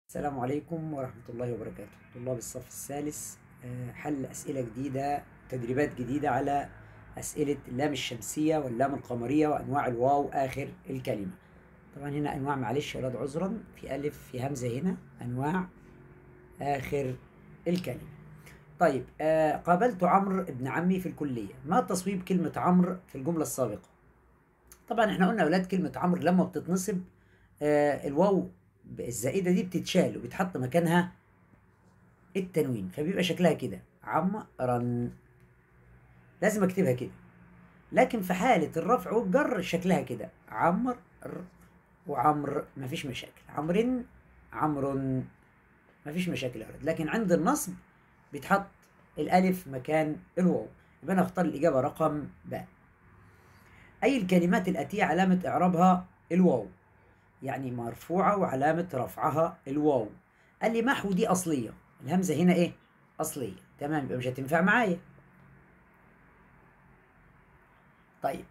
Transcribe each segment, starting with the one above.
السلام عليكم ورحمة الله وبركاته طلاب الصف الثالث آه، حل أسئلة جديدة تدريبات جديدة على أسئلة اللام الشمسية واللام القمرية وأنواع الواو آخر الكلمة طبعا هنا أنواع معلش يا ولاد عذرا في ألف في همزة هنا أنواع آخر الكلمة طيب آه قابلت عمرو ابن عمي في الكلية ما تصويب كلمة عمرو في الجملة السابقة طبعا احنا قلنا يا ولاد كلمة عمرو لما بتتنصب آه الواو الزائدة دي بتتشال وبيتحط مكانها التنوين فبيبقى شكلها كده عمرا لازم اكتبها كده لكن في حالة الرفع والجر شكلها كده عمر وعمر مفيش مشاكل عمر عمر مفيش مشاكل أبدا لكن عند النصب بيتحط الألف مكان الواو يبقى أنا أختار الإجابة رقم باء أي الكلمات الآتية علامة إعرابها الواو يعني مرفوعة وعلامة رفعها الواو قال لي محو دي أصلية الهمزة هنا إيه؟ أصلية تمام يبقى مش هتنفع معايا طيب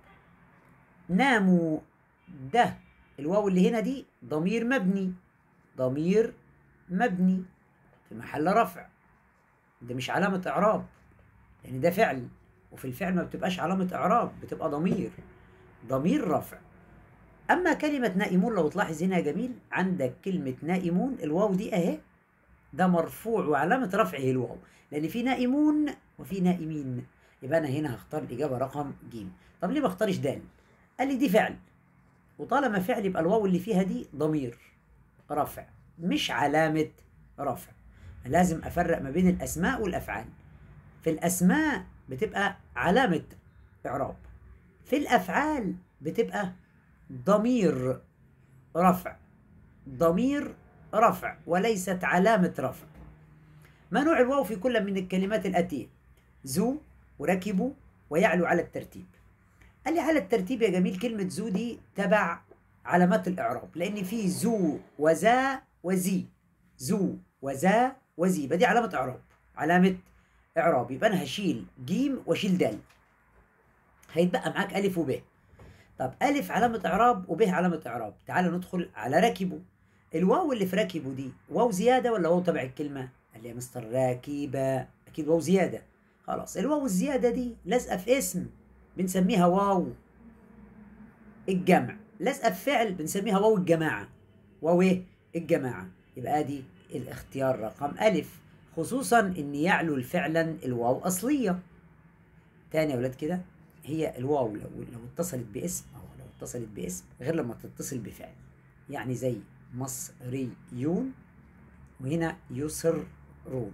ناموا ده الواو اللي هنا دي ضمير مبني ضمير مبني في محل رفع ده مش علامة إعراب يعني ده فعل وفي الفعل ما بتبقاش علامة إعراب بتبقى ضمير ضمير رفع أما كلمة نائمون لو تلاحظ هنا يا جميل عندك كلمة نائمون الواو دي أهي ده مرفوع وعلامة رفعه الواو لأن في نائمون وفي نائمين يبقى أنا هنا هختار الإجابة رقم ج طب ليه ما اختارش دال؟ قال لي دي فعل وطالما فعل يبقى الواو اللي فيها دي ضمير رفع مش علامة رفع لازم أفرق ما بين الأسماء والأفعال في الأسماء بتبقى علامة إعراب في الأفعال بتبقى ضمير رفع ضمير رفع وليست علامة رفع ما نوع الواو في كل من الكلمات الآتية ذو وركبوا ويعلو على الترتيب قال لي على الترتيب يا جميل كلمة ذو دي تبع علامات الإعراب لأن في ذو وذا وزي ذو وذا وزي يبقى دي علامة إعراب علامة إعراب يبقى أنا هشيل جيم واشيل دال هيتبقى معاك ألف وب طب ألف علامة إعراب وب علامة إعراب تعال ندخل على ركبوا الواو اللي في ركبوا دي واو زيادة ولا واو تبع الكلمة؟ قال لي يا مستر راكبة أكيد واو زيادة خلاص الواو الزيادة دي لازقة في اسم بنسميها واو الجمع لازقة في فعل بنسميها واو الجماعة واو ايه؟ الجماعة يبقى دي الاختيار رقم ألف خصوصا إن يعلو فعلا الواو أصلية تاني يا ولاد كده هي الواو لو لو اتصلت باسم أو لو اتصلت باسم غير لما تتصل بفعل يعني زي مصريون وهنا يسرون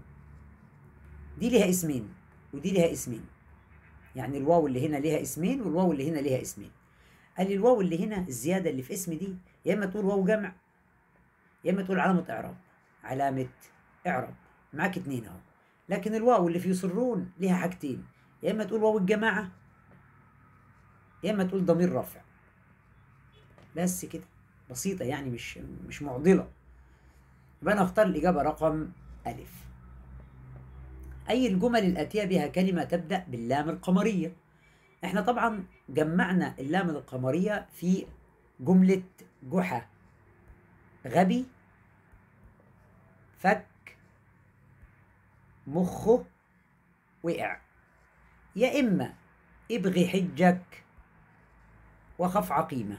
دي ليها اسمين ودي ليها اسمين يعني الواو اللي هنا ليها اسمين والواو اللي هنا ليها اسمين قال لي الواو اللي هنا الزياده اللي في اسم دي يا اما تقول واو جمع يا اما تقول علامه اعراب علامه اعراب معاك اتنين اهو لكن الواو اللي في يسرون ليها حاجتين يا اما تقول واو الجماعه يا اما تقول ضمير رافع بس كده بسيطه يعني مش مش معضله يبقى انا اختار الاجابه رقم الف أي الجمل الآتية بها كلمة تبدأ باللام القمرية احنا طبعا جمعنا اللام القمرية في جملة جحا غبي فك مخه وقع يا إما ابغي حجك وخف عقيمة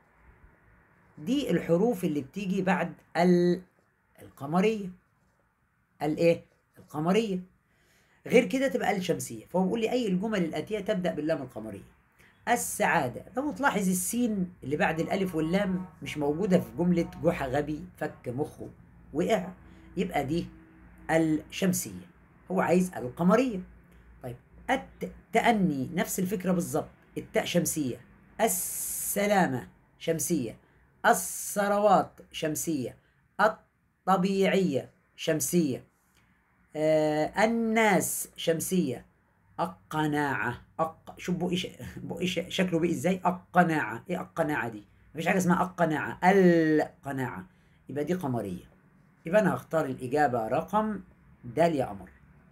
دي الحروف اللي بتيجي بعد ال القمرية الايه القمرية غير كده تبقى الشمسية فهو بيقول لي أي الجمل الآتية تبدأ باللام القمرية السعادة لو تلاحظ السين اللي بعد الألف واللام مش موجودة في جملة جحا غبي فك مخه وقع يبقى دي الشمسية هو عايز القمرية طيب التأني نفس الفكرة بالظبط التاء شمسية السلامة شمسية الثروات شمسية الطبيعية شمسية آه الناس شمسية القناعة أق... شوف بقى إيش بقى إيش شكله بقى ازاي القناعة ايه القناعة دي مفيش حاجة اسمها القناعة القناعة يبقى دي قمرية يبقى أنا هختار الإجابة رقم د يا قمر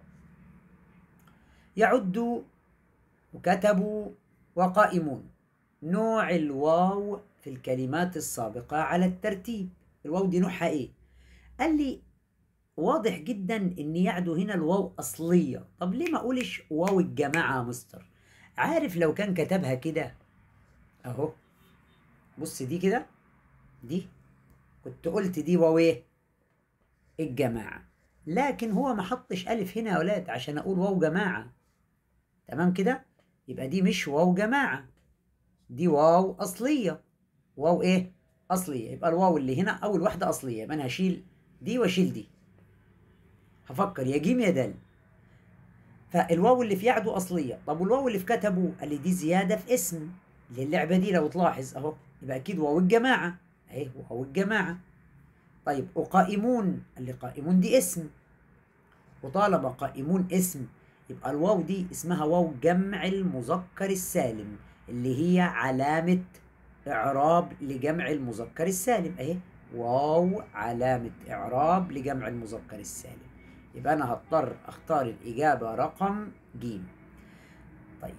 يعد وكتبوا وقائمون نوع الواو في الكلمات السابقة على الترتيب الواو دي نوعها ايه قال لي واضح جدا ان يعدو هنا الواو اصليه طب ليه ما اقولش واو الجماعه يا مستر عارف لو كان كتبها كده اهو بص دي كده دي كنت قلت دي واو ايه الجماعه لكن هو ما حطش الف هنا يا ولاد عشان اقول واو جماعه تمام كده يبقى دي مش واو جماعه دي واو اصليه واو ايه اصليه يبقى الواو اللي هنا اول واحده اصليه يبقى انا هشيل دي واشيل دي هفكر يا جيم يا دال فالواو اللي في يعدو اصليه طب والواو اللي في كتبه قال لي دي زياده في اسم للعبه دي لو تلاحظ اهو يبقى اكيد واو الجماعه اهي واو الجماعه طيب وقائمون قال لي قائمون دي اسم وطالما قائمون اسم يبقى الواو دي اسمها واو جمع المذكر السالم اللي هي علامه اعراب لجمع المذكر السالم اهي واو علامه اعراب لجمع المذكر السالم يبقى انا هضطر اختار الاجابه رقم ج طيب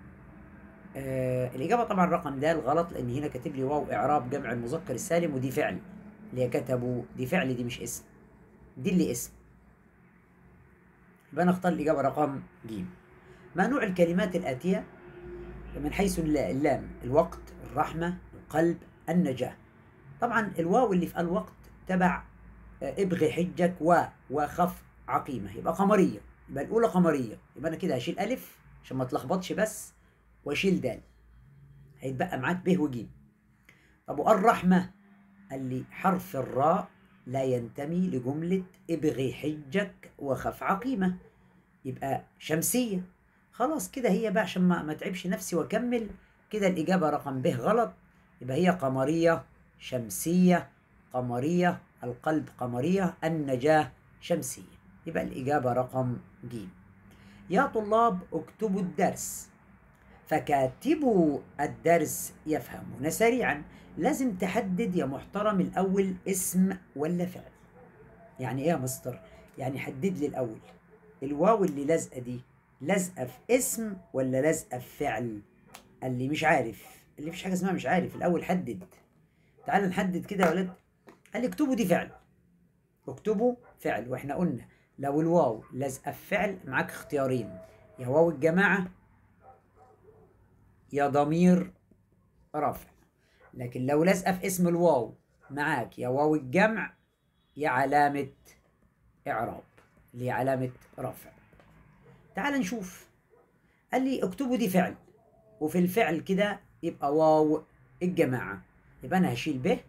آه الاجابه طبعا رقم د غلط لان هنا كاتب لي واو اعراب جمع المذكر السالم ودي فعل اللي هي كتبوا دي فعل دي مش اسم دي اللي اسم يبقى انا اختار الاجابه رقم ج ما نوع الكلمات الاتيه من حيث اللام الوقت الرحمه القلب النجاه طبعا الواو اللي في الوقت تبع ابغي حجك و وخف عقيمه يبقى قمريه يبقى الاولى قمريه يبقى انا كده هشيل الف عشان ما تلخبطش بس واشيل دال هيتبقى معاك ب وج طب والرحمه قال لي حرف الراء لا ينتمي لجمله ابغي حجك وخف عقيمه يبقى شمسيه خلاص كده هي بقى عشان ما, ما تعبش نفسي واكمل كده الاجابه رقم ب غلط يبقى هي قمريه شمسيه قمريه القلب قمريه النجاه شمسيه يبقى الاجابه رقم ج يا طلاب اكتبوا الدرس فكاتبوا الدرس يفهمون سريعا لازم تحدد يا محترم الاول اسم ولا فعل يعني ايه يا مستر يعني حدد لي الاول الواو اللي لازقه دي لازقه في اسم ولا لازقه في فعل قال لي مش عارف اللي مفيش حاجه اسمها مش عارف الاول حدد تعال نحدد كده يا ولاد قال لي اكتبوا دي فعل اكتبوا فعل واحنا قلنا لو الواو لازقه في فعل معاك اختيارين يا واو الجماعه يا ضمير رفع لكن لو لازقه في اسم الواو معاك يا واو الجمع يا علامه اعراب اللي هي علامه رفع تعال نشوف قال لي اكتبوا دي فعل وفي الفعل كده يبقى واو الجماعه يبقى انا هشيل ب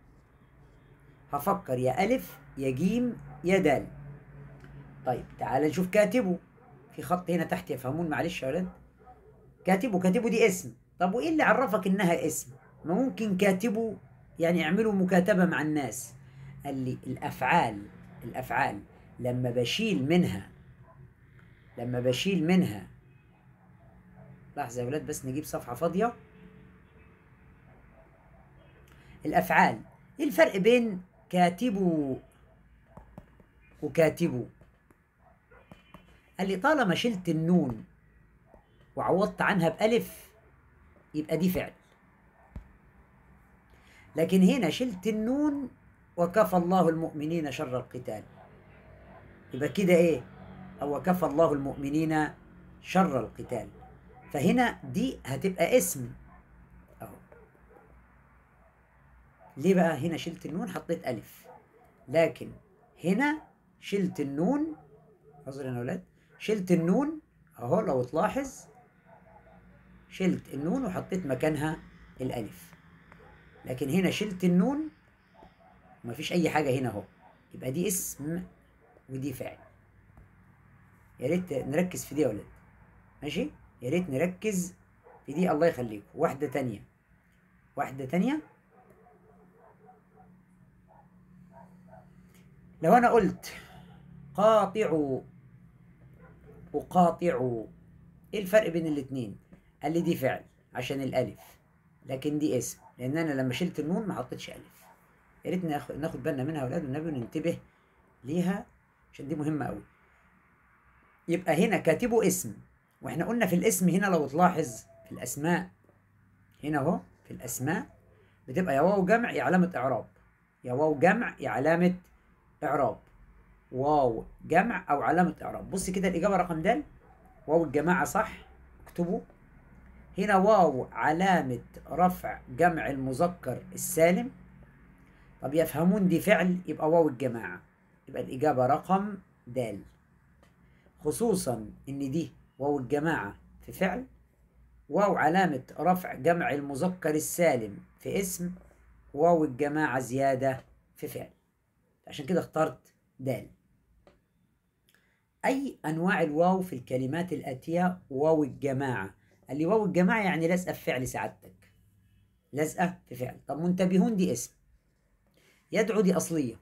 هفكر يا الف يا جيم يا دال طيب تعال نشوف كاتبه في خط هنا تحت يفهمون معلش يا ولاد كاتبه كاتبه دي اسم طب وايه اللي عرفك انها اسم ما ممكن كاتبه يعني يعملوا مكاتبة مع الناس قال لي الافعال الافعال لما بشيل منها لما بشيل منها لحظة يا ولاد بس نجيب صفحة فاضية الافعال ايه الفرق بين كاتبوا وكاتبوا قال لي طالما شلت النون وعوضت عنها بألف يبقى دي فعل لكن هنا شلت النون وكفى الله المؤمنين شر القتال يبقى كده ايه او كفى الله المؤمنين شر القتال فهنا دي هتبقى اسم اهو ليه بقى هنا شلت النون حطيت الف لكن هنا شلت النون عذرا يا ولاد شلت النون اهو لو تلاحظ شلت النون وحطيت مكانها الالف لكن هنا شلت النون ومفيش اي حاجه هنا اهو يبقى دي اسم ودي فعل يا ريت نركز في دي يا ولاد ماشي يا ريت نركز في دي الله يخليكم واحده تانية واحده تانية لو انا قلت قاطعوا وقاطعوا ايه الفرق بين الاتنين قال لي دي فعل عشان الالف لكن دي اسم لان انا لما شلت النون ما حطيتش الف يا ريت ناخد ناخد بالنا منها يا اولاد والنبي وننتبه ليها عشان دي مهمه قوي يبقى هنا كاتبه اسم واحنا قلنا في الاسم هنا لو تلاحظ في الاسماء هنا اهو في الاسماء بتبقى يا واو جمع يا علامه اعراب يا واو جمع يا علامه إعراب واو جمع أو علامة إعراب بص كده الإجابة رقم د واو الجماعة صح اكتبوا هنا واو علامة رفع جمع المذكر السالم طب يفهمون دي فعل يبقى واو الجماعة يبقى الإجابة رقم د خصوصا إن دي واو الجماعة في فعل واو علامة رفع جمع المذكر السالم في اسم واو الجماعة زيادة في فعل عشان كده اخترت د أي أنواع الواو في الكلمات الآتية واو الجماعة قال لي واو الجماعة يعني لازقة في فعل سعادتك لازقة في فعل طب منتبهون دي اسم يدعو دي أصلية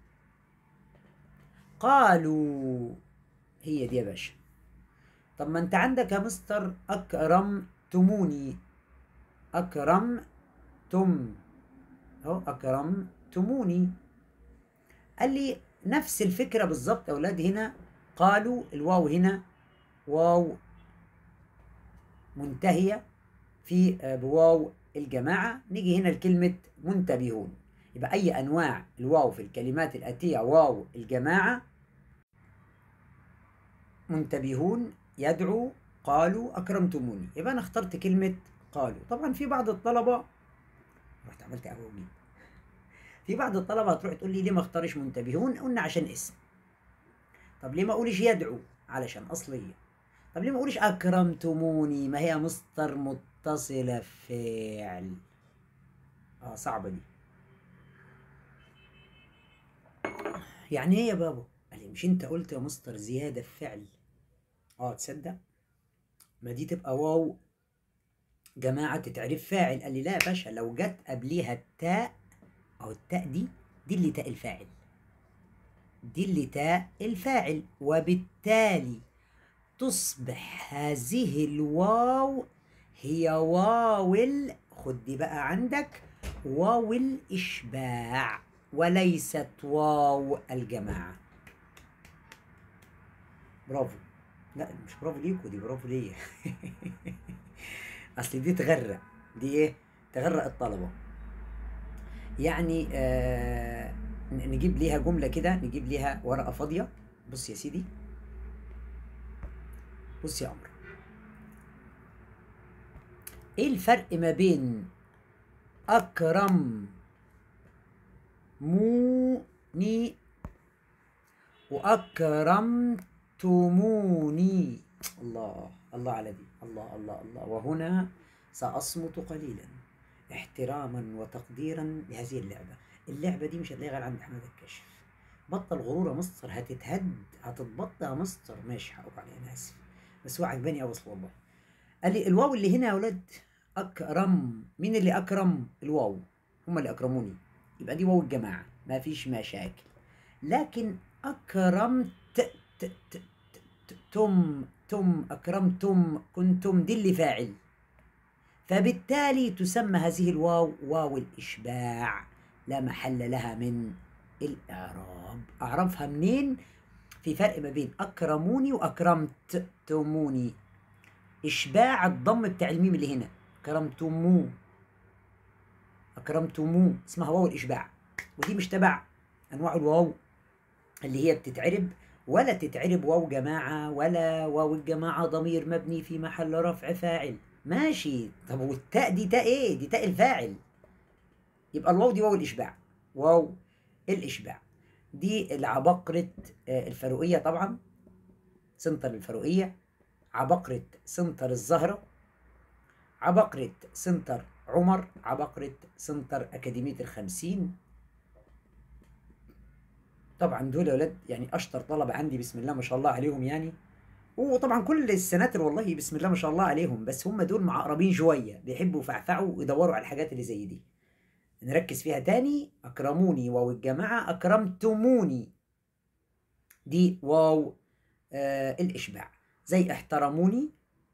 قالوا هي دي يا باشا طب ما انت عندك يا مستر أكرمتموني أكرمتم أهو أكرمتموني قال لي نفس الفكرة بالظبط يا أولاد هنا قالوا الواو هنا واو منتهية في بواو الجماعة نيجي هنا لكلمة منتبهون يبقى أي أنواع الواو في الكلمات الآتية واو الجماعة منتبهون يدعو قالوا أكرمتموني يبقى أنا اخترت كلمة قالوا طبعا في بعض الطلبة رحت عملت قهوة مين في بعض الطلبة هتروح تقول لي ليه ما اختارش منتبهون قلنا عشان اسم طب ليه ما اقولش يدعو علشان اصليه طب ليه ما اقولش اكرمتموني ما هي مصدر متصله فعل اه صعبه دي يعني ايه يا بابا قال لي مش انت قلت يا مصدر زياده في فعل اه تصدق ما دي تبقى واو جماعه تتعرف فاعل قال لي لا يا باشا لو جت قبليها التاء او التاء دي دي اللي تاء الفاعل دي اللي تاء الفاعل وبالتالي تصبح هذه الواو هي واو ال خد دي بقى عندك واو الإشباع وليست واو الجماعة برافو لا مش برافو ليكوا دي برافو ليا اصل دي تغرق دي ايه تغرق الطلبة يعني آه نجيب ليها جملة كده نجيب ليها ورقة فاضية بص يا سيدي بص يا عمرو ايه الفرق ما بين اكرم موني واكرمتموني الله الله على دي الله الله الله وهنا ساصمت قليلا احتراما وتقديرا لهذه اللعبه اللعبه دي مش هتلاقيها غير عند حماده الكاشف بطل غرور يا مستر هتتهد هتتبطى يا مستر ماشي حقك عليا انا اسف بس هو عجباني قوي اصل والله قال لي الواو اللي هنا يا ولاد اكرم مين اللي اكرم الواو هم اللي اكرموني يبقى دي واو الجماعه ما فيش مشاكل لكن اكرمت ت ت ت ت تم تم اكرمتم كنتم دي اللي فاعل فبالتالي تسمى هذه الواو واو الاشباع لا محل لها من الاعراب اعرفها منين في فرق ما بين اكرموني واكرمتموني اشباع الضم بتاع الميم اللي هنا اكرمتموه اكرمتموه اسمها واو الاشباع ودي مش تبع انواع الواو اللي هي بتتعرب ولا تتعرب واو جماعه ولا واو الجماعه ضمير مبني في محل رفع فاعل ماشي طب والتاء دي تاء ايه دي تاء الفاعل يبقى الواو دي واو الاشباع واو الاشباع دي العبقرة الفاروقية طبعا سنتر الفاروقية عبقرة سنتر الزهرة عبقرة سنتر عمر عبقرة سنتر أكاديمية الخمسين طبعا دول يا ولاد يعني أشطر طلبة عندي بسم الله ما شاء الله عليهم يعني وطبعا كل السناتر والله بسم الله ما شاء الله عليهم بس هم دول معقربين شوية بيحبوا يفعفعوا ويدوروا على الحاجات اللي زي دي نركز فيها تاني أكرموني واو الجماعة أكرمتموني دي واو آه الإشباع زي احترموني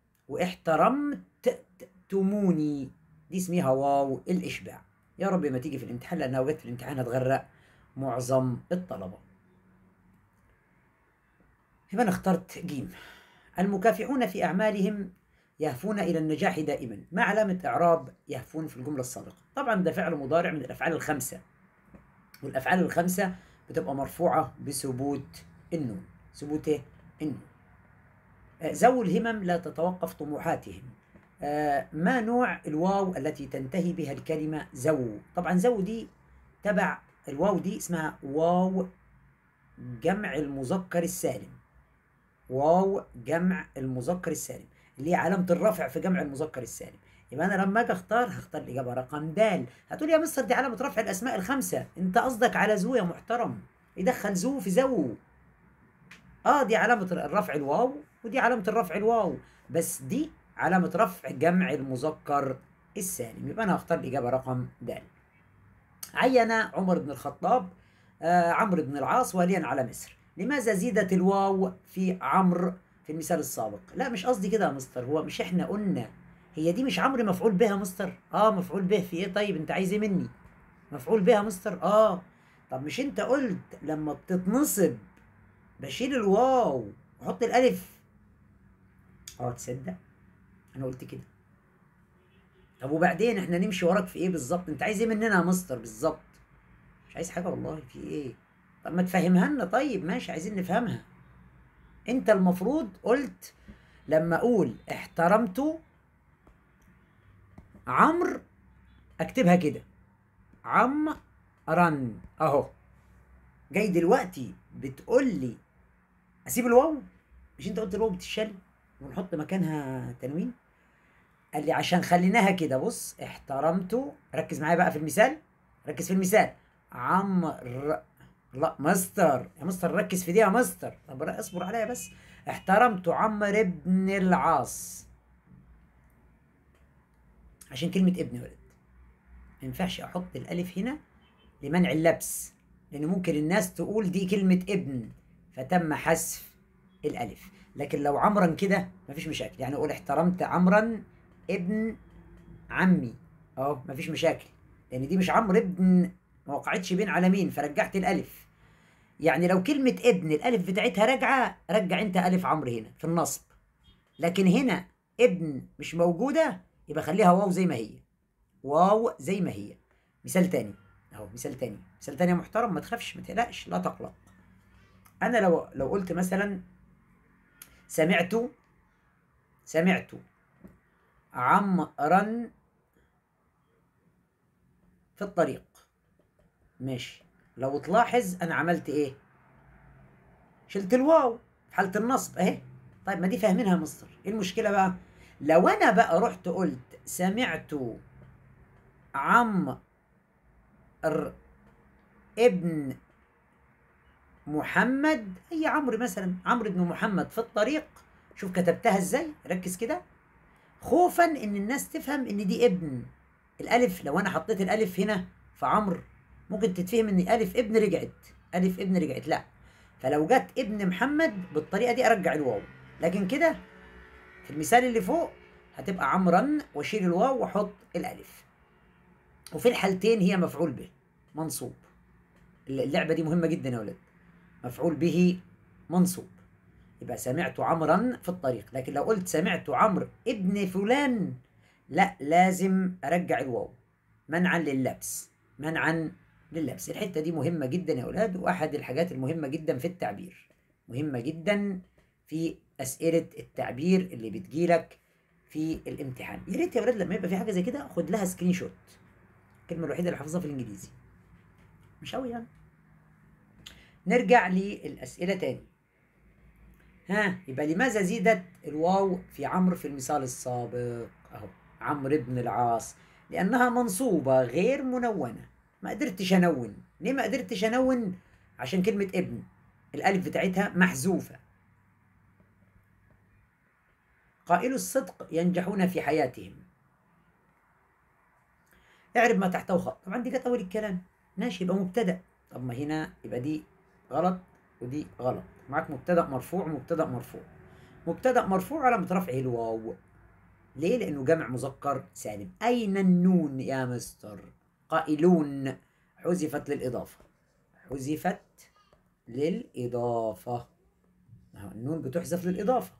واحترمتموني دي اسمها واو الإشباع يا رب ما تيجي في الامتحان لأنها وجدت في الامتحان هتغرق معظم الطلبة يبقى أنا اخترت جيم المكافحون في أعمالهم يهفون إلى النجاح دائما ما علامة إعراب يهفون في الجملة السابقة طبعا ده فعل مضارع من الأفعال الخمسة والأفعال الخمسة بتبقى مرفوعة بثبوت النون ثبوت إيه؟ النون آه، ذوي الهمم لا تتوقف طموحاتهم آه، ما نوع الواو التي تنتهي بها الكلمة ذو طبعا ذو دي تبع الواو دي اسمها واو جمع المذكر السالم واو جمع المذكر السالم اللي هي علامة الرفع في جمع المذكر السالم يبقى انا لما اجي اختار هختار الاجابه رقم د هتقول يا مستر دي علامه رفع الاسماء الخمسه انت قصدك على ذو يا محترم يدخل ذو في ذو اه دي علامه الرفع الواو ودي علامه الرفع الواو بس دي علامه رفع جمع المذكر السالم يبقى انا هختار الاجابه رقم د عين عمر بن الخطاب آه عمرو بن العاص واليا على مصر لماذا زيدت الواو في عمرو في المثال السابق لا مش قصدي كده يا مستر هو مش احنا قلنا هي دي مش عمرو مفعول بها مستر اه مفعول به في ايه طيب انت عايز ايه مني مفعول بها مستر اه طب مش انت قلت لما بتتنصب بشيل الواو واحط الالف اه تصدق انا قلت كده طب وبعدين احنا نمشي وراك في ايه بالظبط انت عايز ايه مننا يا مستر بالظبط مش عايز حاجه والله في ايه طب ما تفهمها لنا طيب ماشي عايزين نفهمها انت المفروض قلت لما اقول احترمت عمرو اكتبها كده عم رن اهو جاي دلوقتي بتقول لي اسيب الواو مش انت قلت الواو بتشال ونحط مكانها تنوين قال لي عشان خليناها كده بص احترمت ركز معايا بقى في المثال ركز في المثال عمرو لا مستر يا مستر ركز في دي يا مستر طب اصبر عليا بس احترمت عمرو بن العاص عشان كلمة ابن ولد ما ينفعش احط الالف هنا لمنع اللبس لان ممكن الناس تقول دي كلمة ابن فتم حذف الالف لكن لو عمرا كده مفيش مشاكل يعني اقول احترمت عمرا ابن عمي اهو مفيش مشاكل لان دي مش عمرو ابن ما وقعتش بين علمين فرجعت الالف يعني لو كلمة ابن الالف بتاعتها راجعة رجع انت الف عمرو هنا في النصب لكن هنا ابن مش موجودة يبقى خليها واو زي ما هي واو زي ما هي مثال تاني اهو مثال تاني مثال تاني يا محترم ما تخافش ما تقلقش لا تقلق انا لو لو قلت مثلا سمعت سمعت عمرا في الطريق ماشي لو تلاحظ انا عملت ايه شلت الواو في حاله النصب اهي طيب ما دي فاهمينها مصر ايه المشكله بقى لو انا بقى رحت قلت سمعت عمرو ابن محمد اي عمرو مثلا عمرو بن محمد في الطريق شوف كتبتها ازاي ركز كده خوفا ان الناس تفهم ان دي ابن الالف لو انا حطيت الالف هنا في عمرو ممكن تتفهم ان الف ابن رجعت الف ابن رجعت لا فلو جت ابن محمد بالطريقه دي ارجع الواو لكن كده في المثال اللي فوق هتبقى عمرا واشيل الواو واحط الالف وفي الحالتين هي مفعول به منصوب اللعبه دي مهمه جدا يا ولاد مفعول به منصوب يبقى سمعت عمرا في الطريق لكن لو قلت سمعت عمرو ابن فلان لا لازم ارجع الواو منعا لللبس منعا لللبس الحته دي مهمه جدا يا اولاد واحد الحاجات المهمه جدا في التعبير مهمه جدا في اسئله التعبير اللي بتجيلك في الامتحان يا ريت يا اولاد لما يبقى في حاجه زي كده خد لها سكرين شوت الكلمه الوحيده اللي حافظها في الانجليزي مش قوي يعني نرجع للاسئله تاني ها يبقى لماذا زيدت الواو في عمرو في المثال السابق اهو عمرو بن العاص لانها منصوبه غير منونه ما قدرتش انون ليه ما قدرتش انون عشان كلمه ابن الالف بتاعتها محذوفه قائلو الصدق ينجحون في حياتهم اعرف ما تحته خط طبعا دي كانت اول الكلام ماشي يبقى مبتدا طب ما هنا يبقى دي غلط ودي غلط معاك مبتدا مرفوع ومبتدا مرفوع مبتدا مرفوع على رفعه الواو ليه لانه جمع مذكر سالم اين النون يا مستر قائلون حذفت للاضافه حذفت للاضافه النون بتحذف للاضافه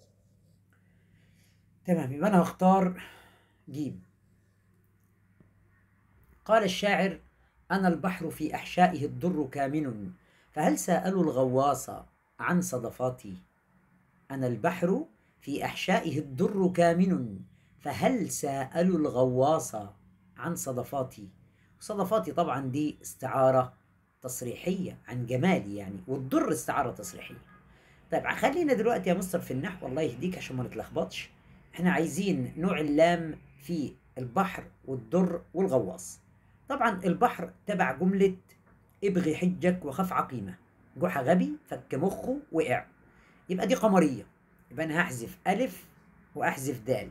تمام يبقى انا هختار جيم قال الشاعر أنا البحر في أحشائه الضر كامن فهل سألوا الغواص عن صدفاتي أنا البحر في أحشائه الضر كامن فهل سألوا الغواص عن صدفاتي صدفاتي طبعا دي استعارة تصريحية عن جمالي يعني والضر استعارة تصريحية طيب خلينا دلوقتي يا مستر في النحو الله يهديك عشان ما نتلخبطش احنا عايزين نوع اللام في البحر والضر والغواص طبعا البحر تبع جملة ابغي حجك وخف عقيمة جحا غبي فك مخه وقع يبقى دي قمرية يبقى أنا هحذف ألف وأحذف دال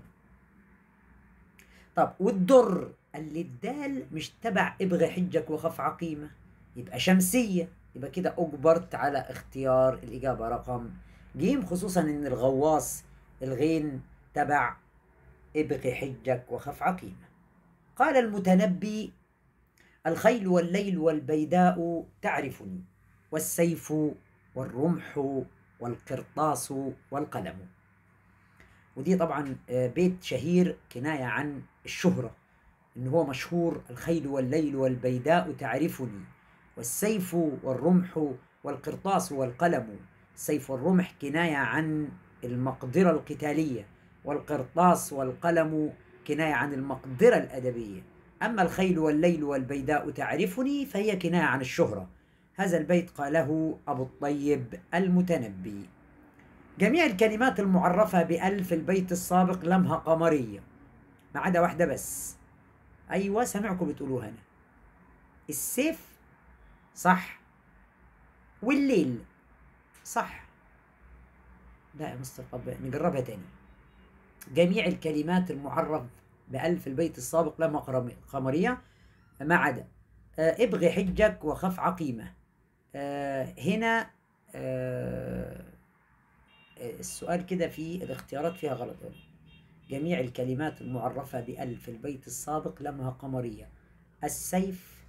طب والضر قال لي الدال مش تبع ابغي حجك وخف عقيمة يبقى شمسية يبقى كده أجبرت على اختيار الإجابة رقم ج خصوصا إن الغواص الغين تبع ابغي حجك وخف عقيمة قال المتنبي الخيل والليل والبيداء تعرفني والسيف والرمح والقرطاس والقلم ودي طبعا بيت شهير كناية عن الشهرة إن هو مشهور الخيل والليل والبيداء تعرفني والسيف والرمح والقرطاس والقلم السيف والرمح كناية عن المقدرة القتالية والقرطاس والقلم كناية عن المقدرة الأدبية أما الخيل والليل والبيداء تعرفني فهي كناية عن الشهرة هذا البيت قاله أبو الطيب المتنبي جميع الكلمات المعرفة بألف في البيت السابق لمها قمرية ما عدا واحدة بس أيوة سمعكم بتقولوها أنا السيف صح والليل صح لا يا مستر طب نجربها تاني جميع الكلمات المعرف بألف البيت السابق لما قمرية ما عدا آه ابغي حجك وخف عقيمة آه هنا آه السؤال كده في الاختيارات فيها غلط جميع الكلمات المعرفة بألف البيت السابق لمها قمرية السيف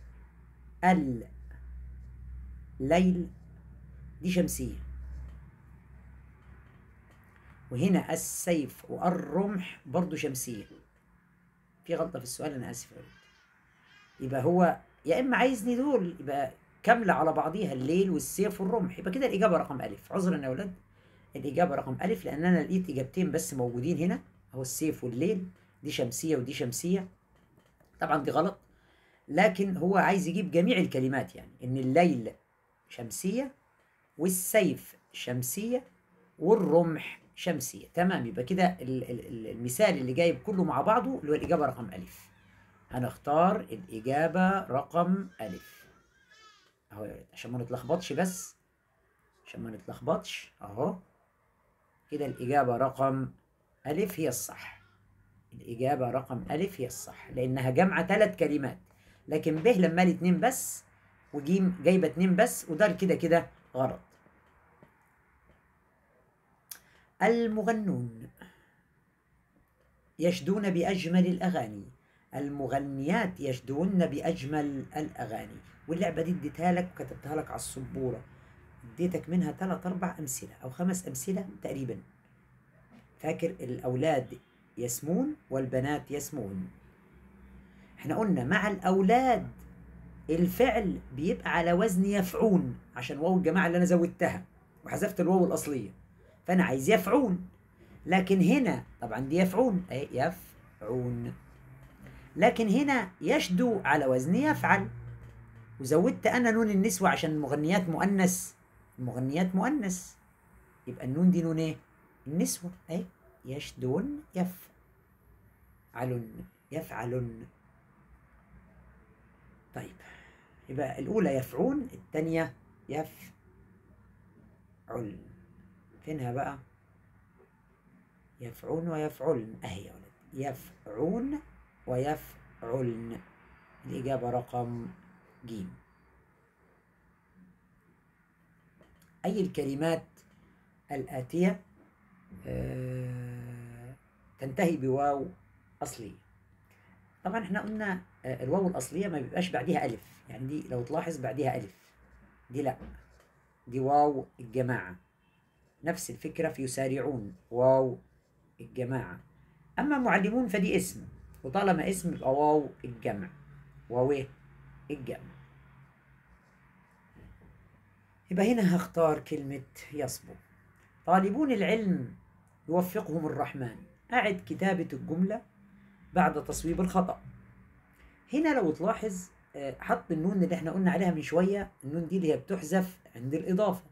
الليل دي شمسية وهنا السيف والرمح برضو شمسية في غلطة في السؤال أنا آسف أقول يبقى هو يا إما عايزني دول يبقى كاملة على بعضيها الليل والسيف والرمح يبقى كده الإجابة رقم ألف عذرا يا أولاد الإجابة رقم ألف لأن أنا لقيت إجابتين بس موجودين هنا أهو السيف والليل دي شمسية ودي شمسية طبعا دي غلط لكن هو عايز يجيب جميع الكلمات يعني إن الليل شمسية والسيف شمسية والرمح شمسية تمام يبقى كده المثال اللي جايب كله مع بعضه اللي هو الإجابة رقم ألف هنختار الإجابة رقم ألف أهو عشان ما نتلخبطش بس عشان ما نتلخبطش أهو كده الإجابة رقم ألف هي الصح الإجابة رقم ألف هي الصح لأنها جامعة ثلاث كلمات لكن ب لما لي اتنين بس وجيم جايبة اتنين بس وده كده كده غلط المغنون يشدون بأجمل الأغاني المغنيات يشدون بأجمل الأغاني واللعبة دي اديتها لك وكتبتها لك على السبورة اديتك منها ثلاث أربع أمثلة أو خمس أمثلة تقريبا فاكر الأولاد يسمون والبنات يسمون احنا قلنا مع الأولاد الفعل بيبقى على وزن يفعون عشان واو الجماعة اللي أنا زودتها وحذفت الواو الأصلية فأنا عايز يفعون لكن هنا طبعا دي يفعون أي يفعون لكن هنا يشدو على وزن يفعل وزودت أنا نون النسوة عشان المغنيات مؤنث المغنيات مؤنث يبقى النون دي نون ايه؟ النسوة اهي يشدون يفعلن يفعلن طيب يبقى الأولى يفعون الثانية يفعل فينها بقى؟ يفعون ويفعلن أهي يا ولد يفعون ويفعلن الإجابة رقم جيم أي الكلمات الآتية آه تنتهي بواو أصلية طبعا احنا قلنا آه الواو الأصلية ما بيبقاش بعدها ألف يعني دي لو تلاحظ بعدها ألف دي لا دي واو الجماعة نفس الفكرة في يسارعون واو الجماعة أما معلمون فدي اسم وطالما اسم يبقى واو الجمع واو الجمع يبقى هنا هختار كلمة يصبو طالبون العلم يوفقهم الرحمن أعد كتابة الجملة بعد تصويب الخطأ هنا لو تلاحظ آه، حط النون اللي احنا قلنا عليها من شوية النون دي اللي هي بتحذف عند الإضافة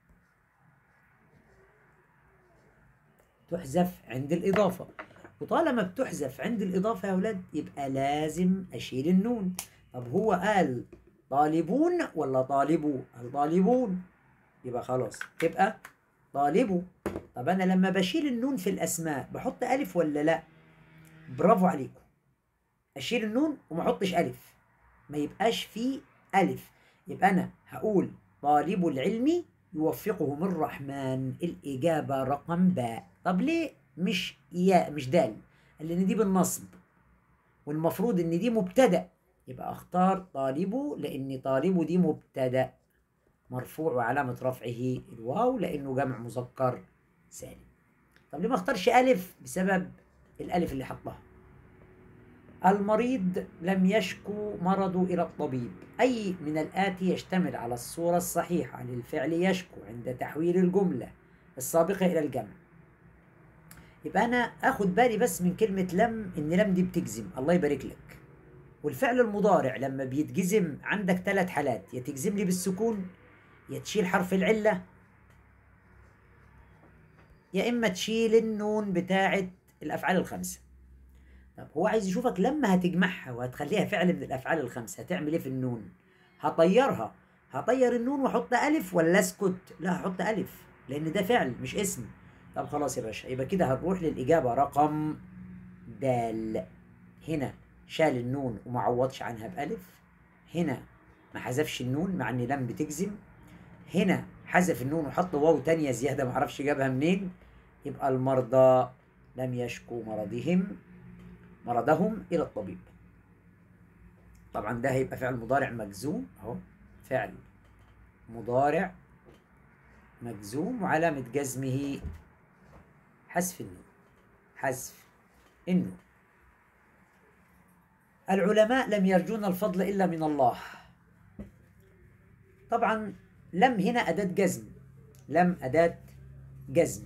تحذف عند الإضافة وطالما بتحذف عند الإضافة يا أولاد يبقى لازم أشيل النون طب هو قال طالبون ولا طالبوا؟ قال طالبون يبقى خلاص تبقى طالبوا طب أنا لما بشيل النون في الأسماء بحط ألف ولا لأ؟ برافو عليكم أشيل النون وما أحطش ألف ما يبقاش فيه ألف يبقى أنا هقول طالب العلم يوفقهم الرحمن الإجابة رقم باء طب ليه مش ياء مش دال لأن دي بالنصب والمفروض إن دي مبتدأ يبقى أختار طالبه لأن طالبه دي مبتدأ مرفوع وعلامة رفعه الواو لأنه جمع مذكر سالم طب ليه ما اختارش ألف بسبب الألف اللي حطها المريض لم يشكو مرضه إلى الطبيب أي من الآتي يشتمل على الصورة الصحيحة للفعل يشكو عند تحويل الجملة السابقة إلى الجمع يبقى أنا أخد بالي بس من كلمة لم إن لم دي بتجزم الله يبارك لك والفعل المضارع لما بيتجزم عندك ثلاث حالات يا تجزم لي بالسكون يا تشيل حرف العلة يا إما تشيل النون بتاعة الأفعال الخمسة طب هو عايز يشوفك لما هتجمعها وهتخليها فعل من الافعال الخمسه هتعمل ايه في النون هطيرها هطير النون واحط الف ولا اسكت لا هحط الف لان ده فعل مش اسم طب خلاص يا باشا يبقى كده هنروح للاجابه رقم دال هنا شال النون وما عوضش عنها بالف هنا ما حذفش النون مع ان لم بتجزم هنا حذف النون وحط واو تانية زياده ما اعرفش جابها منين يبقى المرضى لم يشكوا مرضهم مرضهم إلى الطبيب طبعا ده هيبقى فعل مضارع مجزوم أهو فعل مضارع مجزوم وعلامة جزمه حذف النون حذف النون العلماء لم يرجون الفضل إلا من الله طبعا لم هنا أداة جزم لم أداة جزم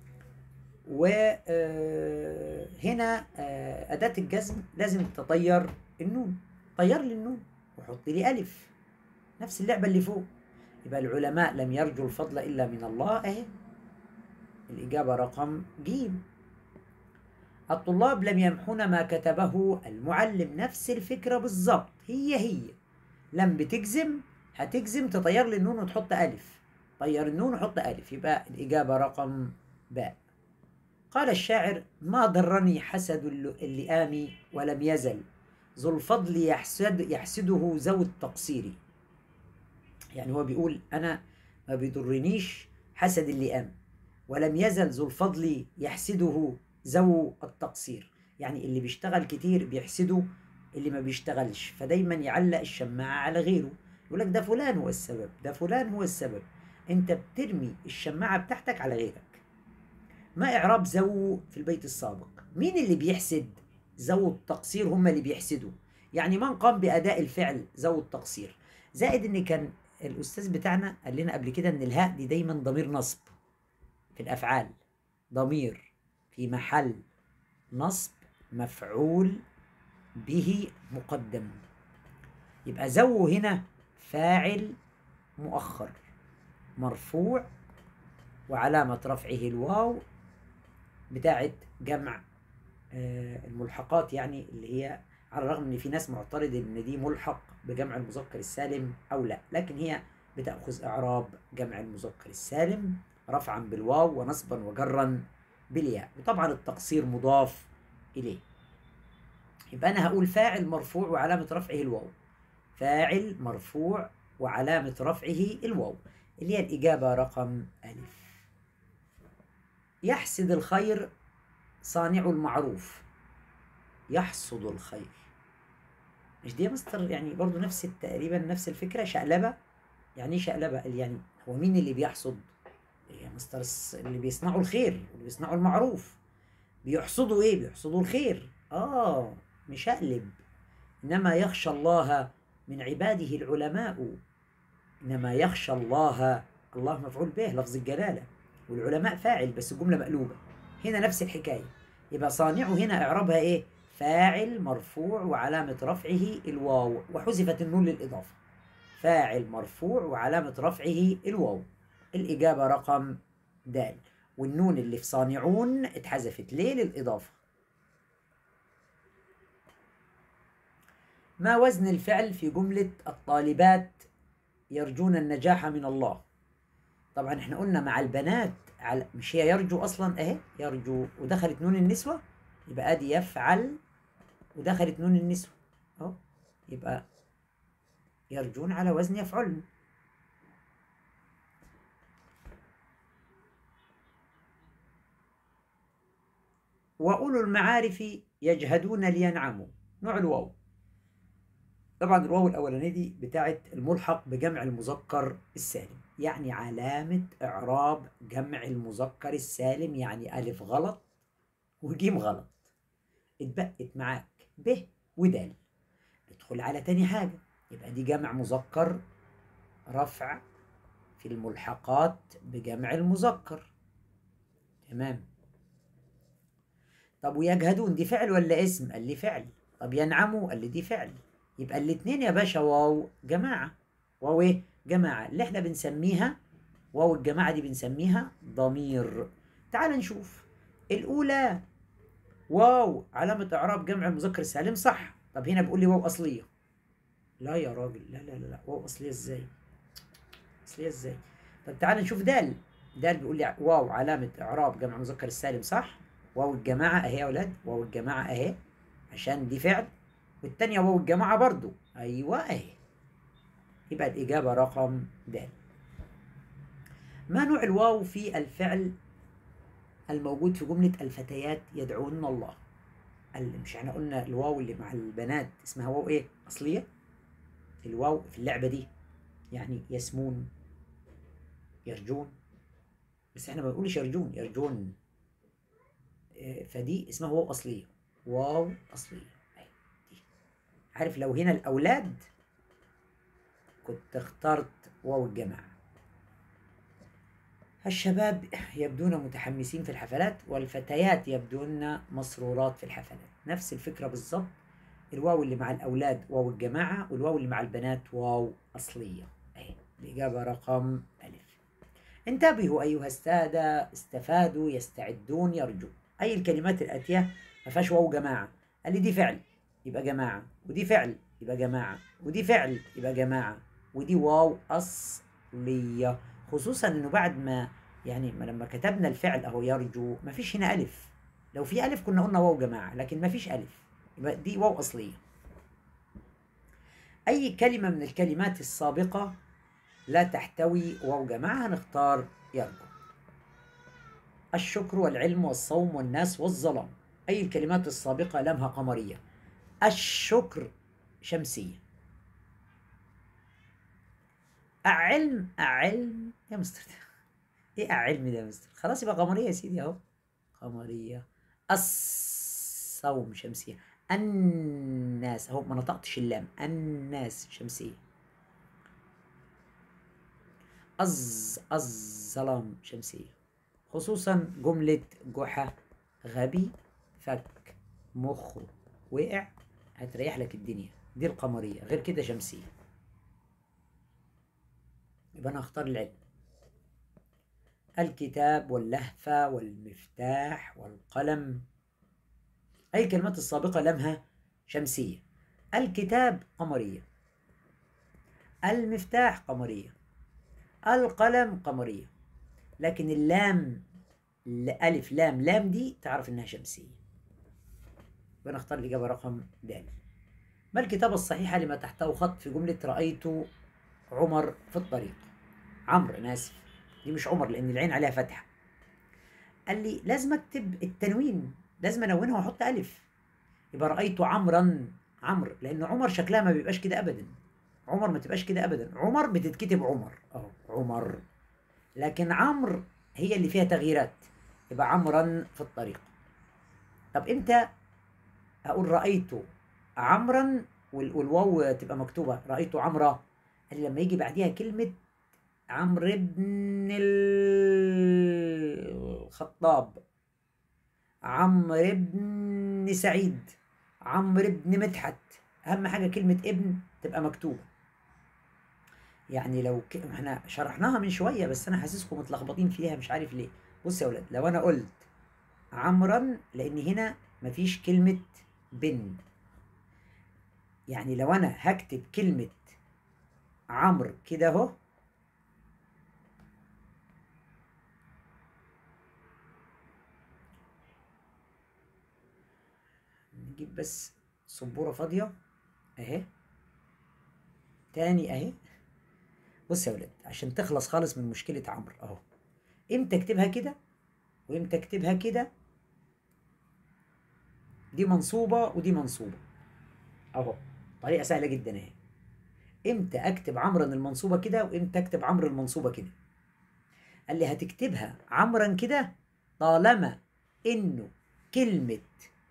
وهنا أداة الجزم لازم تطير النون طير لي النون وحط لي ألف نفس اللعبة اللي فوق يبقى العلماء لم يرجوا الفضل إلا من الله أهي الإجابة رقم ج الطلاب لم يمحون ما كتبه المعلم نفس الفكرة بالظبط هي هي لم بتجزم هتجزم تطير لي النون وتحط ألف طير النون وحط ألف يبقى الإجابة رقم باء قال الشاعر ما ضرني حسد اللئام ولم يزل ذو الفضل يحسد يحسده ذو التقصير يعني هو بيقول أنا ما بيضرنيش حسد اللئام ولم يزل ذو الفضل يحسده ذو التقصير يعني اللي بيشتغل كتير بيحسده اللي ما بيشتغلش فدايما يعلق الشماعة على غيره يقول لك ده فلان هو السبب ده فلان هو السبب انت بترمي الشماعة بتاعتك على غيرك ما إعراب ذو في البيت السابق مين اللي بيحسد ذو التقصير هم اللي بيحسدوا يعني من قام بأداء الفعل ذو التقصير زائد إن كان الأستاذ بتاعنا قال لنا قبل كده إن الهاء دي دايما ضمير نصب في الأفعال ضمير في محل نصب مفعول به مقدم يبقى ذو هنا فاعل مؤخر مرفوع وعلامة رفعه الواو بتاعة جمع الملحقات يعني اللي هي على الرغم ان في ناس معترض ان دي ملحق بجمع المذكر السالم او لا لكن هي بتاخذ اعراب جمع المذكر السالم رفعا بالواو ونصبا وجرا بالياء وطبعا التقصير مضاف اليه يبقى انا هقول فاعل مرفوع وعلامه رفعه الواو فاعل مرفوع وعلامه رفعه الواو اللي هي الاجابه رقم الف يحسد الخير صانع المعروف يحصد الخير مش دي مستر يعني برضو نفس تقريبا نفس الفكره شقلبه يعني ايه شقلبه يعني هو مين اللي بيحصد يا مستر اللي بيصنعوا الخير اللي بيصنعوا المعروف بيحصدوا ايه بيحصدوا الخير اه مش اقلب انما يخشى الله من عباده العلماء إنما يخشى الله الله مفعول به لفظ الجلالة والعلماء فاعل بس الجملة مقلوبة هنا نفس الحكاية يبقى صانعه هنا إعرابها إيه فاعل مرفوع وعلامة رفعه الواو وحذفت النون للإضافة فاعل مرفوع وعلامة رفعه الواو الإجابة رقم د والنون اللي في صانعون اتحذفت ليه للإضافة ما وزن الفعل في جملة الطالبات يرجون النجاح من الله طبعا احنا قلنا مع البنات على مش هي يرجو اصلا اهي يرجو ودخلت نون النسوة يبقى ادي يفعل ودخلت نون النسوة اهو يبقى يرجون على وزن يفعلن وأولو المعارف يجهدون لينعموا نوع الواو طبعا الواو الأولانية دي بتاعت الملحق بجمع المذكر السالم يعني علامة إعراب جمع المذكر السالم يعني ألف غلط وجيم غلط اتبقت معاك ب ودال ندخل على تاني حاجة يبقى دي جمع مذكر رفع في الملحقات بجمع المذكر تمام طب ويجهدون دي فعل ولا اسم قال لي فعل طب ينعموا قال لي دي فعل يبقى الاتنين يا باشا واو جماعة واو ايه جماعة اللي احنا بنسميها واو الجماعة دي بنسميها ضمير تعال نشوف الأولى واو علامة إعراب جمع المذكر السالم صح طب هنا بيقول لي واو أصلية لا يا راجل لا لا لا, لا. واو أصلية إزاي أصلية إزاي طب تعال نشوف دال دال بيقول لي واو علامة إعراب جمع المذكر السالم صح واو الجماعة أهي يا أولاد واو الجماعة أهي عشان دي فعل والتانية واو الجماعة برضو أيوة أهي يبقى الإجابة رقم د ما نوع الواو في الفعل الموجود في جملة الفتيات يدعون الله اللي مش احنا قلنا الواو اللي مع البنات اسمها واو ايه أصلية الواو في اللعبة دي يعني يسمون يرجون بس احنا ما بنقولش يرجون يرجون فدي اسمها واو أصلية واو أصلية دي. عارف لو هنا الأولاد كنت اخترت واو الجماعة الشباب يبدون متحمسين في الحفلات والفتيات يبدون مسرورات في الحفلات نفس الفكرة بالظبط الواو اللي مع الأولاد واو الجماعة والواو اللي مع البنات واو أصلية أهي الإجابة رقم ألف انتبهوا أيها السادة استفادوا يستعدون يرجو أي الكلمات الآتية ما فيهاش واو جماعة قال لي دي فعل يبقى جماعة ودي فعل يبقى جماعة ودي فعل يبقى جماعة ودي واو أصلية خصوصا إنه بعد ما يعني ما لما كتبنا الفعل أهو يرجو ما فيش هنا ألف لو في ألف كنا قلنا واو جماعة لكن ما فيش ألف يبقى دي واو أصلية أي كلمة من الكلمات السابقة لا تحتوي واو جماعة هنختار يرجو الشكر والعلم والصوم والناس والظلام أي الكلمات السابقة لمها قمرية الشكر شمسية أعلم أعلم يا مستر إيه أعلم ده يا مستر خلاص يبقى قمرية يا سيدي أهو قمرية الصوم شمسية الناس أهو ما نطقتش اللام الناس شمسية الظ الظلام شمسية خصوصا جملة جحا غبي فك مخه وقع هتريح لك الدنيا دي القمرية غير كده شمسية يبقى أنا هختار العلم الكتاب واللهفة والمفتاح والقلم أي الكلمات السابقة لمها شمسية الكتاب قمرية المفتاح قمرية القلم قمرية لكن اللام ألف لام لام دي تعرف إنها شمسية ونختار الإجابة رقم د ما الكتابة الصحيحة لما تحته خط في جملة رأيت عمر في الطريق عمرو أنا آسف دي مش عمر لأن العين عليها فتحة قال لي لازم أكتب التنوين لازم أنونها وأحط ألف يبقى رأيت عمرا عمرو لأن عمر شكلها ما بيبقاش كده أبدا عمر ما تبقاش كده أبدا عمر بتتكتب عمر أهو عمر لكن عمرو هي اللي فيها تغييرات يبقى عمرا في الطريق طب امتى اقول رايت عمرا والواو تبقى مكتوبه رايت عمرا قال لي لما يجي بعديها كلمة عمرو بن الخطاب عمرو بن سعيد عمرو بن مدحت اهم حاجه كلمه ابن تبقى مكتوبه يعني لو ك... احنا شرحناها من شويه بس انا حاسسكم متلخبطين فيها مش عارف ليه بص يا ولاد لو انا قلت عمرا لان هنا مفيش كلمه بن يعني لو انا هكتب كلمه عمرو كده اهو نجيب بس سبورة فاضية اهي تاني اهي بص يا ولاد عشان تخلص خالص من مشكلة عمرو اهو امتى اكتبها كده وامتى اكتبها كده دي منصوبة ودي منصوبة اهو طريقة سهلة جدا اهي امتى اكتب عمرا المنصوبة كده وامتى اكتب عمرو المنصوبة كده قال لي هتكتبها عمرا كده طالما انه كلمة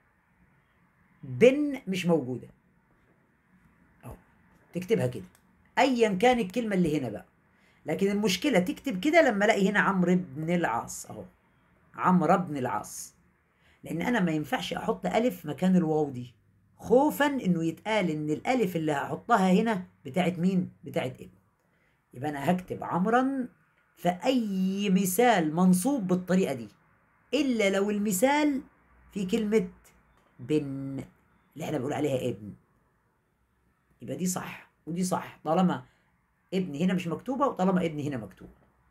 بن مش موجودة اهو تكتبها كده ايا كان الكلمة اللي هنا بقى لكن المشكلة تكتب كده لما الاقي هنا عمرو بن العاص اهو عمرو بن العاص لان انا ما ينفعش احط الف مكان الواو دي خوفا انه يتقال ان الالف اللي هحطها هنا بتاعت مين بتاعت ابن يبقى انا هكتب عمرا في اي مثال منصوب بالطريقه دي الا لو المثال في كلمه بن اللي احنا بنقول عليها ابن يبقى دي صح ودي صح طالما ابن هنا مش مكتوبه وطالما ابن هنا مكتوبه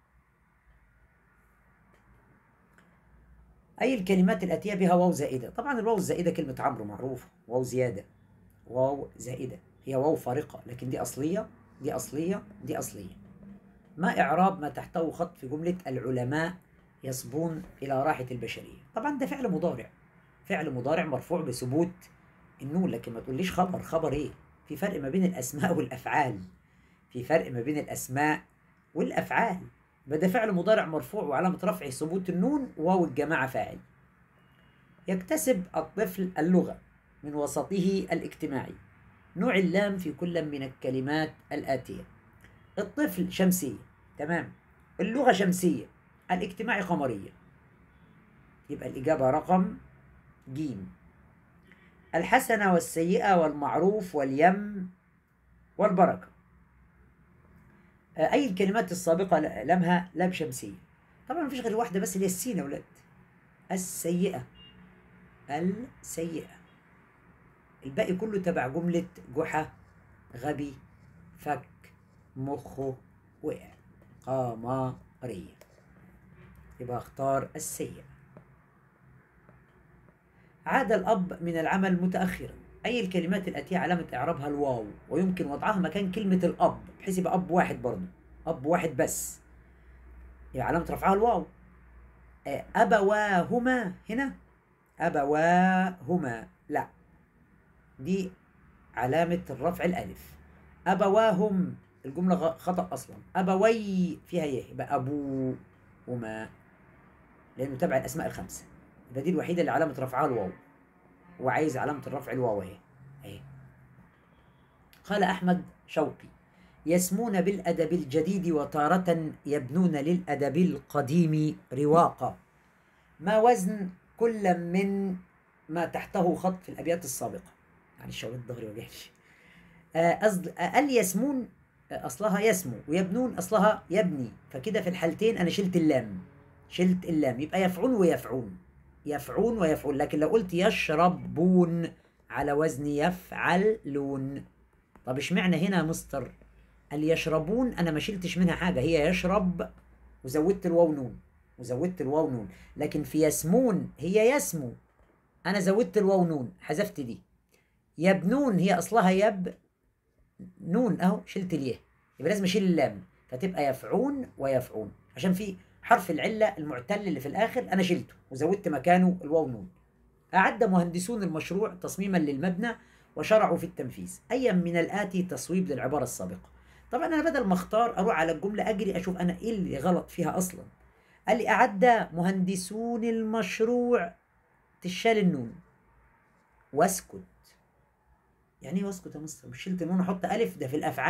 أي الكلمات الآتية بها واو زائدة طبعا الواو الزائدة كلمة عمرو معروف واو زيادة واو زائدة هي واو فارقة لكن دي أصلية دي أصلية دي أصلية ما إعراب ما تحته خط في جملة العلماء يصبون إلى راحة البشرية طبعا ده فعل مضارع فعل مضارع مرفوع بثبوت النون لكن ما تقوليش خبر خبر إيه في فرق ما بين الأسماء والأفعال في فرق ما بين الأسماء والأفعال بدأ فعل مضارع مرفوع وعلامة رفعه ثبوت النون واو الجماعة فاعل يكتسب الطفل اللغة من وسطه الاجتماعي نوع اللام في كل من الكلمات الآتية الطفل شمسية تمام اللغة شمسية الاجتماعي قمرية يبقى الإجابة رقم جيم الحسنة والسيئة والمعروف واليم والبركة اي الكلمات السابقه لمها لام شمسيه طبعا مفيش غير واحده بس اللي هي السين يا ولاد السيئه السيئه الباقي كله تبع جمله جحا غبي فك مخه وقع قمريه يبقى اختار السيئه عاد الاب من العمل متاخرا أي الكلمات الآتية علامة إعرابها الواو ويمكن وضعها مكان كلمة الأب بحيث يبقى أب واحد برضه أب واحد بس يبقى علامة رفعها الواو أبواهما هنا أبواهما لا دي علامة الرفع الألف أبواهم الجملة خطأ أصلا أبوي فيها يه يبقى أبوهما لأنه تبع الأسماء الخمسة يبقى دي الوحيدة اللي علامة رفعها الواو وعايز علامة الرفع الواو اهي اهي قال أحمد شوقي يسمون بالأدب الجديد وتارة يبنون للأدب القديم رواقا ما وزن كل من ما تحته خط في الأبيات السابقة يعني الشوالات ظهري وجعني قصد قال يسمون أصلها يسمو ويبنون أصلها يبني فكده في الحالتين أنا شلت اللام شلت اللام يبقى يفعون ويفعون يفعون ويفعون لكن لو قلت يشربون على وزن يفعلون طب اشمعنى هنا مستر قال يشربون انا ما شلتش منها حاجه هي يشرب وزودت الواو نون وزودت الواو نون لكن في يسمون هي يسمو انا زودت الواو نون حذفت دي يبنون هي اصلها يب نون اهو شلت اليه يبقى لازم اشيل اللام فتبقى يفعون ويفعون عشان في حرف العلة المعتل اللي في الآخر أنا شلته وزودت مكانه الواو نون أعد مهندسون المشروع تصميما للمبنى وشرعوا في التنفيذ أيا من الآتي تصويب للعبارة السابقة طبعا أنا بدل ما أختار أروح على الجملة أجري أشوف أنا إيه اللي غلط فيها أصلا قال لي أعد مهندسون المشروع تشال النون واسكت يعني ايه واسكت يا مستر مش شلت النون احط الف ده في الافعال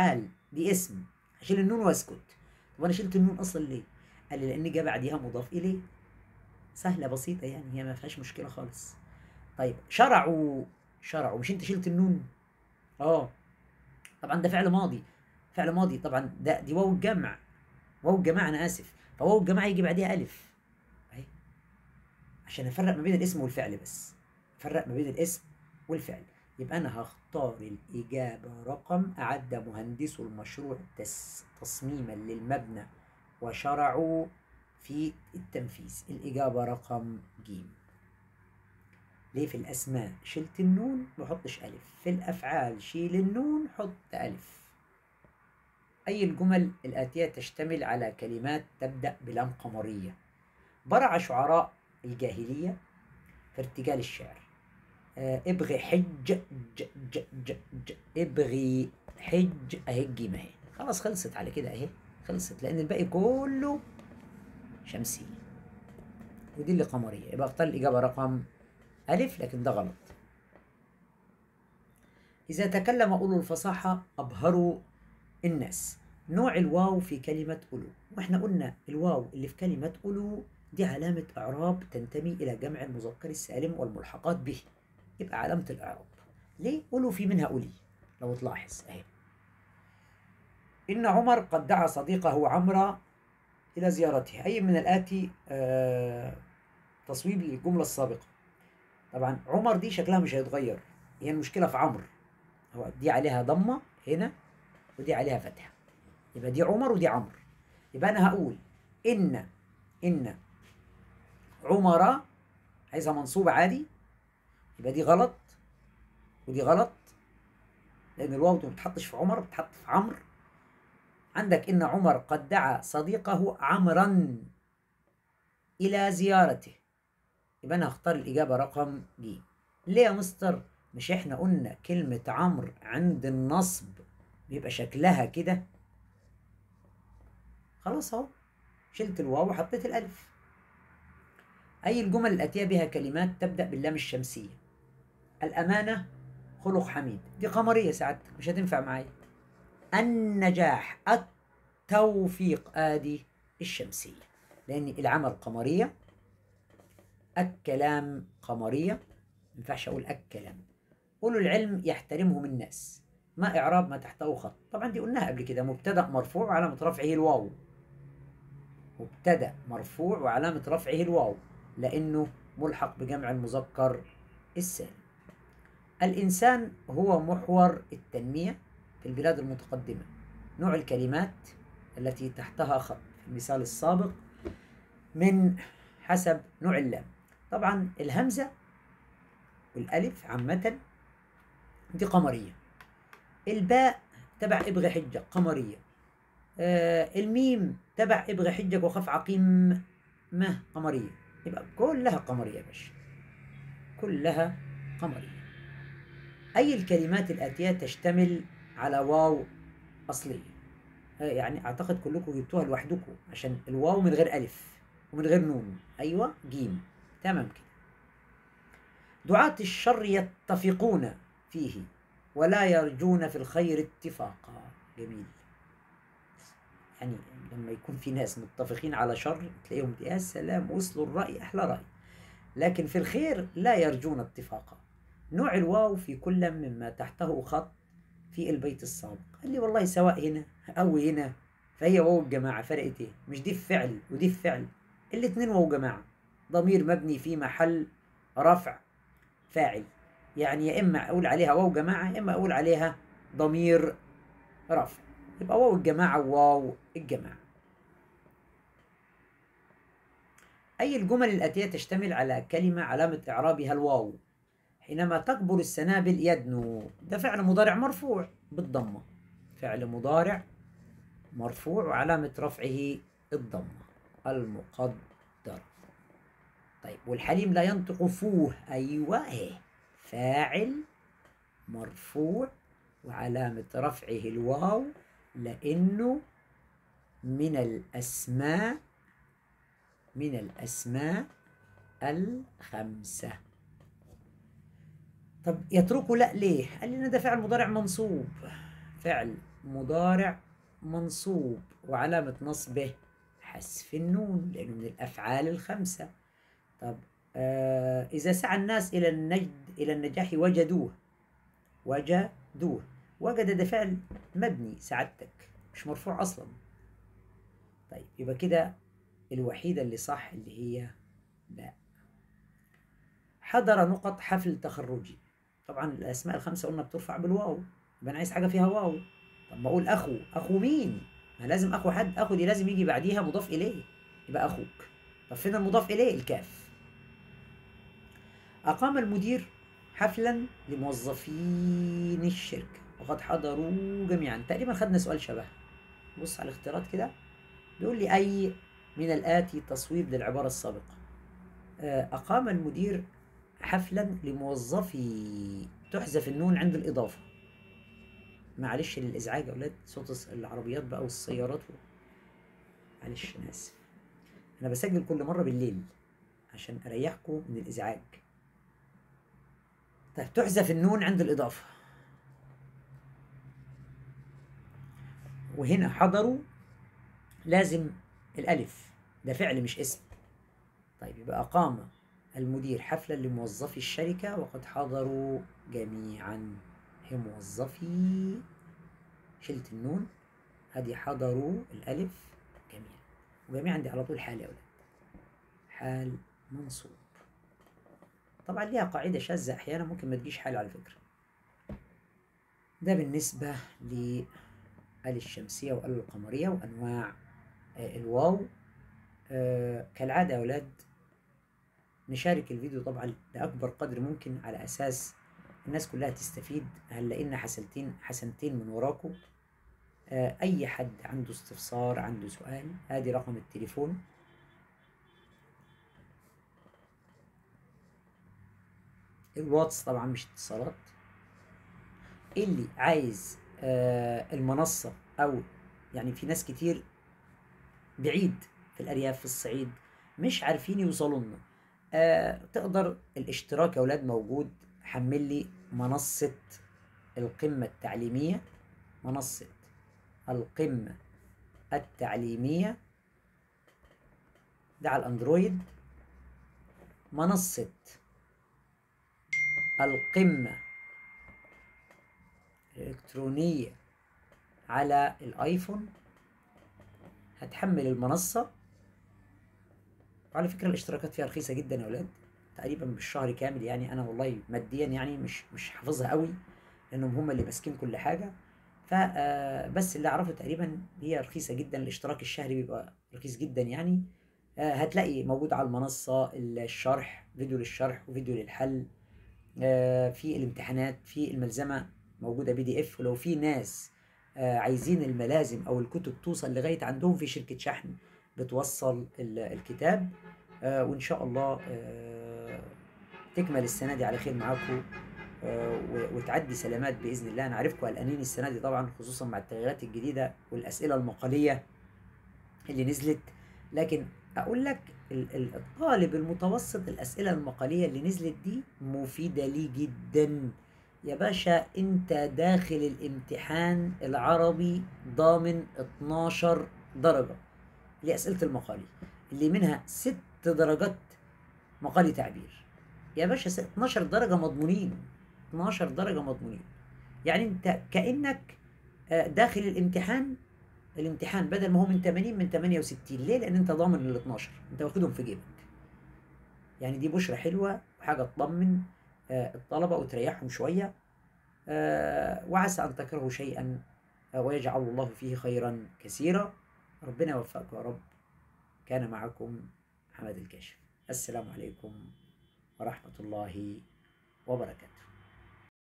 دي اسم هشيل النون واسكت طب انا شلت النون اصلا ليه قال لي لان جه بعديها مضاف اليه سهله بسيطه يعني هي ما فيهاش مشكله خالص طيب شرعوا شرعوا مش انت شلت النون اه طبعا ده فعل ماضي فعل ماضي طبعا ده دي واو الجمع واو الجماعه انا اسف فواو الجماعه يجي بعديها الف اهي عشان افرق ما بين الاسم والفعل بس افرق ما بين الاسم والفعل يبقى انا هختار الاجابه رقم اعد مهندسو المشروع تس تصميما للمبنى وشرعوا في التنفيذ الاجابه رقم ج ليه في الاسماء شلت النون ما حطش الف في الافعال شيل النون حط الف أي الجمل الآتية تشتمل على كلمات تبدأ بلام قمرية برع شعراء الجاهلية في ارتجال الشعر آه، ابغي حج ج ج ج ج ابغي حج اهي الجيم اهي خلاص خلصت على كده اهي خلصت لان الباقي كله شمسية ودي اللي قمرية يبقى اختار الإجابة رقم ألف لكن ده غلط إذا تكلم أولو الفصاحة أبهروا الناس نوع الواو في كلمة أولو وإحنا قلنا الواو اللي في كلمة أولو دي علامة إعراب تنتمي إلى جمع المذكر السالم والملحقات به يبقى علامة الإعراب ليه؟ أولو في منها أولي لو تلاحظ أهي إن عمر قد دعا صديقه عمرو إلى زيارته أي من الآتي آه تصويب للجملة السابقة طبعا عمر دي شكلها مش هيتغير هي المشكلة في عمرو هو دي عليها ضمة هنا ودي عليها فتحة يبقى دي عمر ودي عمرو يبقى أنا هقول إن إن عمر عايزها منصوبة عادي يبقى دي غلط ودي غلط لأن الواو دي ما بتحطش في عمر بتحط في عمرو عندك إن عمر قد دعا صديقه عمرا إلى زيارته يبقى أنا هختار الإجابة رقم ج ليه يا مستر مش إحنا قلنا كلمة عمرو عند النصب بيبقى شكلها كده خلاص اهو شلت الواو وحطيت الالف اي الجمل الاتيه بها كلمات تبدا باللام الشمسيه الامانه خلق حميد دي قمريه سعادتك مش هتنفع معايا النجاح التوفيق ادي الشمسيه لان العمل قمريه الكلام قمريه ما ينفعش اقول الكلام اولو العلم يحترمهم الناس ما إعراب ما تحته خط طبعا دي قلناها قبل كده مبتدأ مرفوع وعلامة رفعه الواو مبتدأ مرفوع وعلامة رفعه الواو لأنه ملحق بجمع المذكر السالم الإنسان هو محور التنمية في البلاد المتقدمة نوع الكلمات التي تحتها خط في المثال السابق من حسب نوع اللام طبعا الهمزة والألف عامة دي قمرية الباء تبع ابغى حجة قمرية آه الميم تبع ابغى حجك وخف عقيم ما قمرية يبقى كلها قمرية يا باشا كلها قمرية أي الكلمات الآتية تشتمل على واو أصلية يعني أعتقد كلكم جبتوها لوحدكم عشان الواو من غير ألف ومن غير نون أيوة جيم تمام كده دعاة الشر يتفقون فيه ولا يرجون في الخير اتفاقا جميل يعني لما يكون في ناس متفقين على شر تلاقيهم يا سلام وصلوا الرأي أحلى رأي لكن في الخير لا يرجون اتفاقا نوع الواو في كل مما تحته خط في البيت السابق قال لي والله سواء هنا أو هنا فهي واو الجماعة فرقت ايه مش دي في فعل ودي في فعل الاتنين واو جماعة ضمير مبني في محل رفع فاعل يعني يا اما اقول عليها واو جماعه يا اما اقول عليها ضمير رفع يبقى واو الجماعه وواو الجماعه اي الجمل الاتيه تشتمل على كلمه علامه اعرابها الواو حينما تكبر السنابل يدنو ده فعل مضارع مرفوع بالضمه فعل مضارع مرفوع وعلامه رفعه الضمه المقدر طيب والحليم لا ينطق فوه ايوه اهي فاعل مرفوع وعلامة رفعه الواو لأنه من الأسماء من الأسماء الخمسة طب يتركه لا ليه؟ قال لنا ده فعل مضارع منصوب فعل مضارع منصوب وعلامة نصبه حذف النون لأنه من الأفعال الخمسة طب آه إذا سعى الناس إلى النجد إلى النجاح وجدوه وجدوه وجد ده فعل مبني سعادتك مش مرفوع أصلا طيب يبقى كده الوحيدة اللي صح اللي هي باء حضر نقط حفل تخرجي طبعا الأسماء الخمسة قلنا بترفع بالواو يبقى أنا عايز حاجة فيها واو طب ما أقول أخو أخو مين؟ ما لازم أخو حد أخو دي لازم يجي بعديها مضاف إليه يبقى أخوك طب فين المضاف إليه؟ الكاف أقام المدير حفلا لموظفين الشركة وقد حضروا جميعا تقريبا خدنا سؤال شبه بص على الاختيارات كده بيقول لي أي من الآتي تصويب للعبارة السابقة آه، أقام المدير حفلا لموظفي تحذف النون عند الإضافة معلش للإزعاج يا أولاد صوت العربيات بقى والسيارات و... معلش أنا آسف أنا بسجل كل مرة بالليل عشان أريحكم من الإزعاج طيب تحذف النون عند الإضافة وهنا حضروا لازم الألف ده فعل مش اسم طيب يبقى أقام المدير حفلا لموظفي الشركة وقد حضروا جميعا هم موظفي شلت النون هذه حضروا الألف جميعا وجميعا دي على طول حال يا أولاد حال منصوب طبعا ليها قاعدة شاذة أحيانا ممكن ما تجيش حال على فكرة ده بالنسبة لآل الشمسية وآل القمرية وأنواع آه، الواو آه، كالعادة يا أولاد نشارك الفيديو طبعا لأكبر قدر ممكن على أساس الناس كلها تستفيد هنلاقينا حسنتين حسنتين من وراكم آه، أي حد عنده استفسار عنده سؤال ادي رقم التليفون الواتس طبعا مش اتصالات اللي عايز آه، المنصة أو يعني في ناس كتير بعيد في الأرياف في الصعيد مش عارفين يوصلوا لنا آه تقدر الاشتراك يا أولاد موجود حمل لي منصة القمة التعليمية منصة القمة التعليمية ده على الأندرويد منصة القمة الإلكترونية على الآيفون هتحمل المنصة وعلى فكرة الاشتراكات فيها رخيصة جدا يا ولاد تقريبا بالشهر كامل يعني أنا والله ماديا يعني مش مش حافظها قوي لأنهم هم اللي ماسكين كل حاجة فبس اللي أعرفه تقريبا هي رخيصة جدا الاشتراك الشهري بيبقى رخيص جدا يعني آه، هتلاقي موجود على المنصة الشرح فيديو للشرح وفيديو للحل آه، في الامتحانات في الملزمة موجودة بي دي اف ولو في ناس آه، عايزين الملازم او الكتب توصل لغاية عندهم في شركة شحن بتوصل الكتاب وان شاء الله تكمل السنة دي على خير معاكم وتعدي سلامات باذن الله انا عارفكم قلقانين السنه دي طبعا خصوصا مع التغييرات الجديده والاسئله المقاليه اللي نزلت لكن اقول لك الطالب المتوسط الاسئله المقاليه اللي نزلت دي مفيده ليه جدا يا باشا انت داخل الامتحان العربي ضامن 12 درجه لاسئله المقالي اللي منها ست درجات مقالي تعبير يا باشا 12 درجه مضمونين 12 درجه مضمونين يعني انت كانك آه، داخل الامتحان الامتحان بدل ما هو من 80 من 68 ليه لان انت ضامن ال 12 انت واخدهم في جيبك يعني دي بشرة حلوة وحاجة تطمن آه، الطلبة وتريحهم شوية آه، وعسى أن تكرهوا شيئا ويجعل الله فيه خيرا كثيرا ربنا يوفقكم يا رب كان معكم حمد الكاشف السلام عليكم ورحمة الله وبركاته